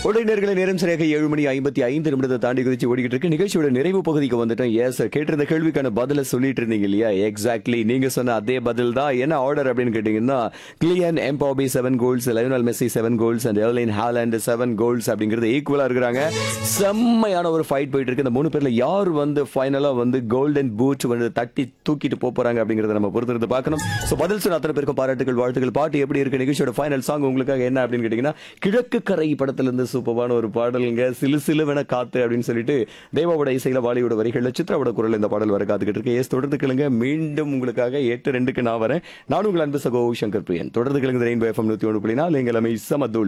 உடையினர்களை நேரம் சரியாக ஏழு மணி ஐம்பத்தி ஐந்து நிமிடத்தை தாண்டி குதிச்சு ஓடிக்கிட்டு இருக்கு நிகழ்ச்சியோட நிறைவு பகுதிக்கு வந்துட்டோம் எஸ் கேட்டிருந்த கேள்விக்கான பதில சொல்லிட்டு இருந்தீங்க இல்லையா எக்ஸாக்ட்லி நீங்க சொன்ன அதே பதில் தான் என்ன ஆர்டர் அப்படின்னு கேட்டீங்கன்னா Kylian Mbappe seven goals Lionel Messi seven goals and Erling Haaland seven goals அப்படிங்கிறது ஈக்குவலா இருக்கிறாங்க செம்மையான ஒரு ஃபைட் போயிட்டு இருக்கு இந்த மூணு பேர்ல யார் வந்து ஃபைனலா வந்து கோல்டன் பூட் வந்து தட்டி தூக்கிட்டு போப் போறாங்க அப்படிங்கறத நம்ம பொறுத்திருந்து பார்க்கணும் சோ பதில் சொன்ன அத்தனை பேருக்கும் பாராட்டுகள் வாழ்த்துக்கள் பாட்டு எப்படி இருக்கு நிகழ்ச்சியோட ஃபைனல் சாங் உங்களுக்காக என்ன அப்படின்னு கேட்டீங்கன்னா கிழக்கு கரை படத்துல இருந்து சூப்பரான ஒரு பாடலுங்க சிலு சிலுவென காத்து அப்படின்னு சொல்லிட்டு தேவாவோட இசையில வாலியோட வரிகள்ல சித்ராவோட குரல் இந்த பாடல் வர காத்துக்கிட்டு இருக்கு ஏஸ் தொடர்ந்து கிளுங்க மீண்டும் உங்களுக்காக எட்டு ரெண்டுக்கு நான் வரேன் நான் உங்கள் அன்பு சகோ சங்கர் பிரியன் தொடர்ந்து கிழங்கு ரெயின்போ எஃப்எம் நூத்தி ஒன்று புள்ளி நாலு எங்கள் அமை சமதுல்